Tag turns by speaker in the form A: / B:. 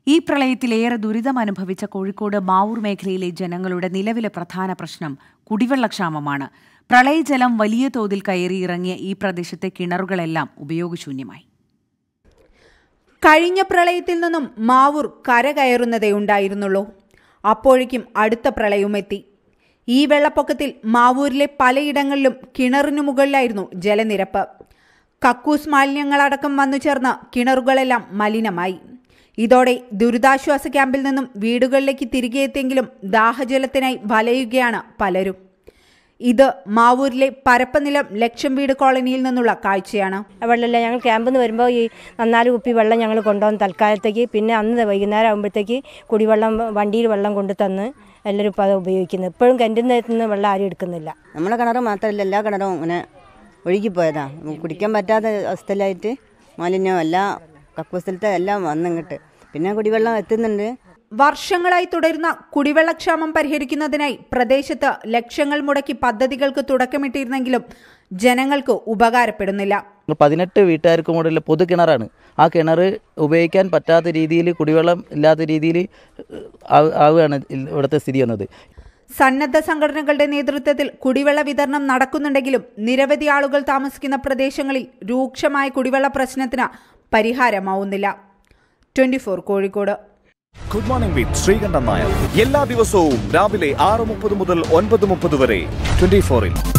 A: ഈ പ്രളയത്തിലേറെ ദുരിതം അനുഭവിച്ച കോഴിക്കോട് മാവൂർ മേഖലയിലെ ജനങ്ങളുടെ നിലവിലെ പ്രധാന പ്രശ്നം കുടിവെള്ളക്ഷാമമാണ് പ്രളയജലം വലിയ തോതിൽ കയറിയിറങ്ങിയ ഈ പ്രദേശത്തെ കിണറുകളെല്ലാം ഉപയോഗശൂന്യമായി
B: കഴിഞ്ഞ പ്രളയത്തിൽ നിന്നും മാവൂർ കരകയറുന്നതേ ഉണ്ടായിരുന്നുള്ളൂ അപ്പോഴേക്കും അടുത്ത പ്രളയവുമെത്തി ഈ വെള്ളപ്പൊക്കത്തിൽ മാവൂരിലെ പലയിടങ്ങളിലും കിണറിനു മുകളിലായിരുന്നു ജലനിരപ്പ് കക്കൂസ് മാലിന്യങ്ങളടക്കം വന്നു ചേർന്ന് കിണറുകളെല്ലാം മലിനമായി ഇതോടെ ദുരിതാശ്വാസ ക്യാമ്പിൽ നിന്നും വീടുകളിലേക്ക് തിരികെ എത്തിയെങ്കിലും ദാഹജലത്തിനായി വലയുകയാണ് പലരും ഇത് മാവൂരിലെ പരപ്പനിലം ലക്ഷം വീട് കോളനിയിൽ നിന്നുള്ള കാഴ്ചയാണ്
C: വെള്ളമില്ല ഞങ്ങൾ ക്യാമ്പിൽ നിന്ന് വരുമ്പോൾ ഈ നന്നാല് കുപ്പി വെള്ളം ഞങ്ങൾ കൊണ്ടുവന്ന് തൽക്കാലത്തേക്ക് പിന്നെ അന്ന് വൈകുന്നേരം ആകുമ്പോഴത്തേക്ക് കുടിവെള്ളം വണ്ടിയിൽ വെള്ളം കൊണ്ടു തന്ന് എല്ലാവരും ഇപ്പോൾ അത് ഉപയോഗിക്കുന്നത് ഇപ്പോഴും കിണറ്റിൽ നിന്ന് വെള്ളം ആരും എടുക്കുന്നില്ല
D: നമ്മളെ കിണറ് മാത്രമല്ല എല്ലാ കിണറും ഇങ്ങനെ ഒഴുകിപ്പോയതാ കുടിക്കാൻ പറ്റാത്ത അവസ്ഥയിലായിട്ട് മാലിന്യം എല്ലാം കക്കൂസ്ഥലത്തെ എല്ലാം വന്നിങ്ങോട്ട് പിന്നെ കുടിവെള്ളം എത്തുന്നുണ്ട്
B: വർഷങ്ങളായി തുടരുന്ന കുടിവെള്ളക്ഷാമം പരിഹരിക്കുന്നതിനായി പ്രദേശത്ത് ലക്ഷങ്ങൾ മുടക്കി പദ്ധതികൾക്ക് തുടക്കമിട്ടിരുന്നെങ്കിലും ജനങ്ങൾക്ക് ഉപകാരപ്പെടുന്നില്ല
E: പതിനെട്ട് വീട്ടുകാർക്ക് കൂടെയുള്ള പൊതു കിണറാണ് ആ കിണർ ഉപയോഗിക്കാൻ പറ്റാത്ത രീതിയിൽ കുടിവെള്ളം ഇല്ലാത്ത രീതിയിൽ ആവുകയാണ് ഇവിടുത്തെ സ്ഥിതി വന്നത്
B: സന്നദ്ധ സംഘടനകളുടെ നേതൃത്വത്തിൽ കുടിവെള്ള വിതരണം നടക്കുന്നുണ്ടെങ്കിലും നിരവധി ആളുകൾ താമസിക്കുന്ന പ്രദേശങ്ങളിൽ രൂക്ഷമായ കുടിവെള്ള പ്രശ്നത്തിന് പരിഹാരമാവുന്നില്ല twenty four Kozhikode
F: good morning with Sreekantan Nair എല്ലാ ദിവസവും രാവിലെ ആറ് മുപ്പത് മുതൽ ഒൻപത് മുപ്പത് വരെ ട്വന്റി ഫോറിൽ